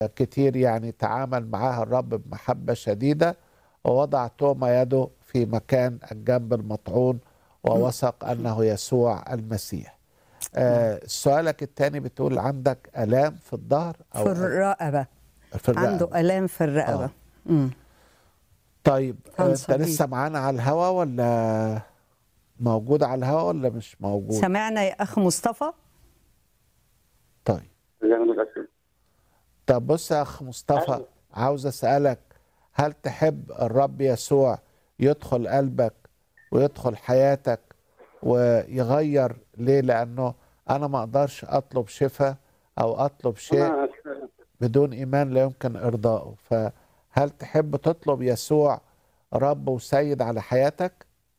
كتير يعني تعامل معاها الرب بمحبة شديدة ووضع توما يده في مكان الجنب المطعون ووثق أنه يسوع المسيح آه سؤالك الثاني بتقول عندك آلام في الظهر أو في الرقبة في الرقبة. عنده آلام في الرقبة آه. مم. طيب آه، انت هنصلي. لسه معانا على الهوا ولا موجود على الهوا ولا مش موجود سمعنا يا أخ مصطفى طيب جنب الأسود طب بص يا اخ مصطفى أيوة. عاوز اسالك هل تحب الرب يسوع يدخل قلبك ويدخل حياتك ويغير ليه لانه انا ما اقدرش اطلب شفاء او اطلب شيء أنا بدون ايمان لا يمكن ارضائه فهل تحب تطلب يسوع رب وسيد على حياتك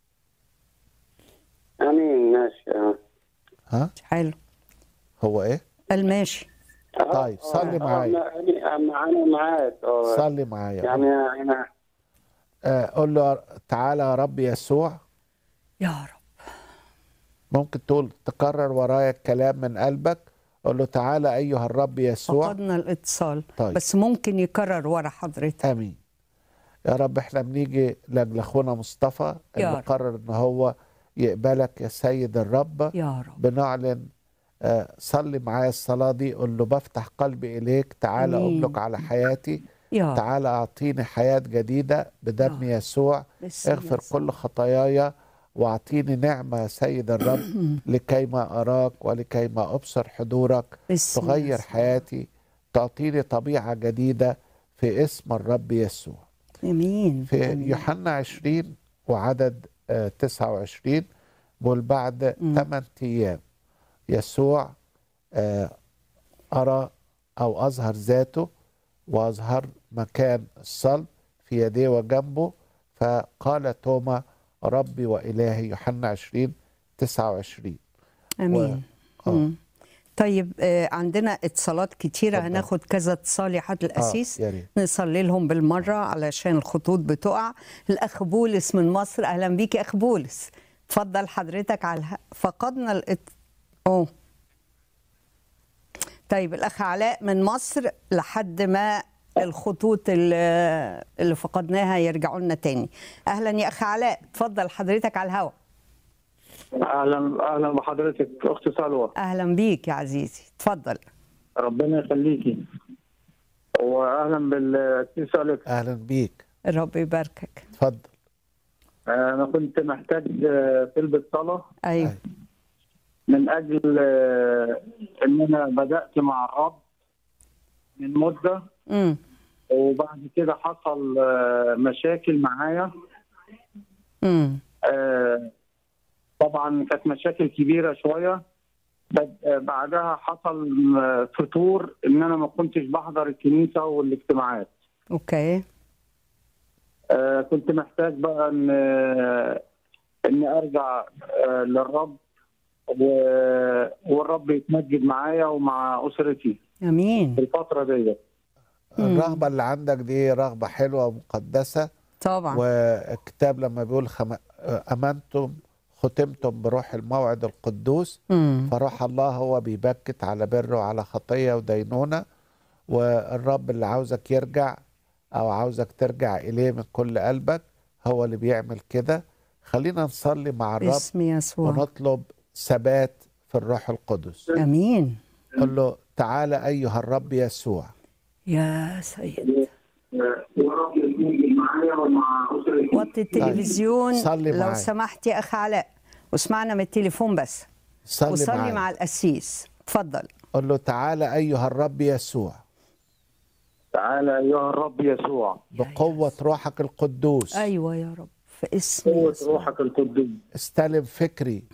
أمين ماشي آه. ها حلو هو ايه قال ماشي طيب، صلي آه، معايا. آه، أنا أنا معاك آه. صلي معايا يعني أنا آه، قول له تعالى يا رب يسوع يا رب ممكن تقول تكرر ورايا الكلام من قلبك قول له تعالى ايها الرب يسوع فقدنا الاتصال طيب. بس ممكن يكرر ورا حضرتك امين يا رب احنا بنيجي لاجل اخونا مصطفى يا اللي رب. قرر ان هو يقبلك يا سيد الرب يا رب بنعلن آه، صلي معايا الصلاة دي قول له بفتح قلبي إليك تعالى آمين. أملك على حياتي يا رب تعالى أعطيني حياة جديدة بدم يسوع باسم اغفر يسوع. كل خطاياي واعطيني نعمة يا سيد الرب لكي ما أراك ولكي ما أبصر حضورك باسم تغير يسوع. حياتي تعطيني طبيعة جديدة في اسم الرب يسوع امين في آمين. يوحنا 20 وعدد آه، 29 بيقول بعد مم. 8 أيام يسوع آه، أرى أو أظهر ذاته وأظهر مكان الصلب في يديه وجنبه فقال توما ربي وإلهي يوحنا 20 29 امين آه. مم. طيب آه عندنا اتصالات كتيرة اتفضل. هناخد كذا اتصال يا حضرة الأسيس يا ريت. نصلي لهم بالمرة علشان الخطوط بتقع الأخ بولس من مصر أهلا بيك يا أخ بولس اتفضل حضرتك على الها... فقدنا الات... أوه. طيب الأخ علاء من مصر لحد ما الخطوط اللي, اللي فقدناها يرجعوا لنا تاني أهلا يا أخ علاء اتفضل حضرتك على الهواء اهلا اهلا بحضرتك اختي سلوى أهلا بيك يا عزيزي اتفضل ربنا يخليكي واهلا بالسيس اليكس أهلا بيك الرب يباركك اتفضل انا كنت محتاج آه، طلبة صلاة أيوه أيوة. من اجل آه، ان انا بدات مع الرب من مده امم وبعد كده حصل آه، مشاكل معايا امم آه، طبعا كانت مشاكل كبيره شويه بد- آه، بعدها حصل آه، فتور ان انا ما كنتش بحضر الكنيسه والاجتماعات اوكي آه، كنت محتاج بقى ان آه، اني ارجع آه، للرب و- والرب يتمجد معايا ومع اسرتي امين في الفتره ديت الرغبة اللي عندك دي رغبة حلوة ومقدسة طبعا والكتاب لما بيقول خم... أمنتم ختمتم بروح الموعد القدوس امم فروح الله هو بيبكت على بر وعلى خطية ودينونة والرب اللي عاوزك يرجع أو عاوزك ترجع إليه من كل قلبك هو اللي بيعمل كده خلينا نصلي مع الرب باسم يسوع ونطلب ثبات في الروح القدس امين قل له تعالى أيها الرب يسوع يا سيد والرب يتمجد معايا ومع اسرتي وطي التلفزيون صلي لو معايا. سمحت يا اخ علاء واسمعنا من التليفون بس صلي وصلي معايا مع القسيس اتفضل قل له تعالى أيها الرب يسوع تعالى ايها الرب يسوع بقوة روحك القدوس ايوه يا رب في اسم قوه يسوع روحك القدوس استلم فكري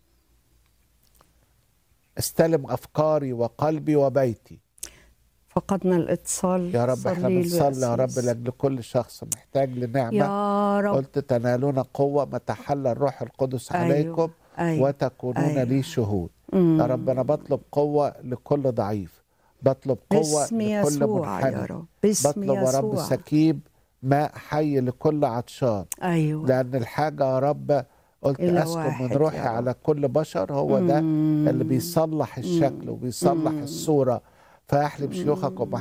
استلم أفكاري وقلبي وبيتي فقدنا الاتصال يا رب احنا صلي له بنصلي يا رب أسيس. لاجل كل شخص محتاج لنعمة يا رب قلت تنالون قوة ما تحل الروح القدس أيوة، عليكم أيوة، وتكونون أيوة. لي شهود مم. يا رب أنا بطلب قوة لكل ضعيف بطلب قوة باسم لكل يسوع يا منحني رب باسم بطلب يا رب يسوع سكيب ماء حي لكل عطشان ايوه لأن الحاجة يا رب قلت إلا أسكب واحد من يا روحي رب. على كل بشر هو ده مم. اللي بيصلح الشكل وبيصلح الصورة فأحلم شيوخك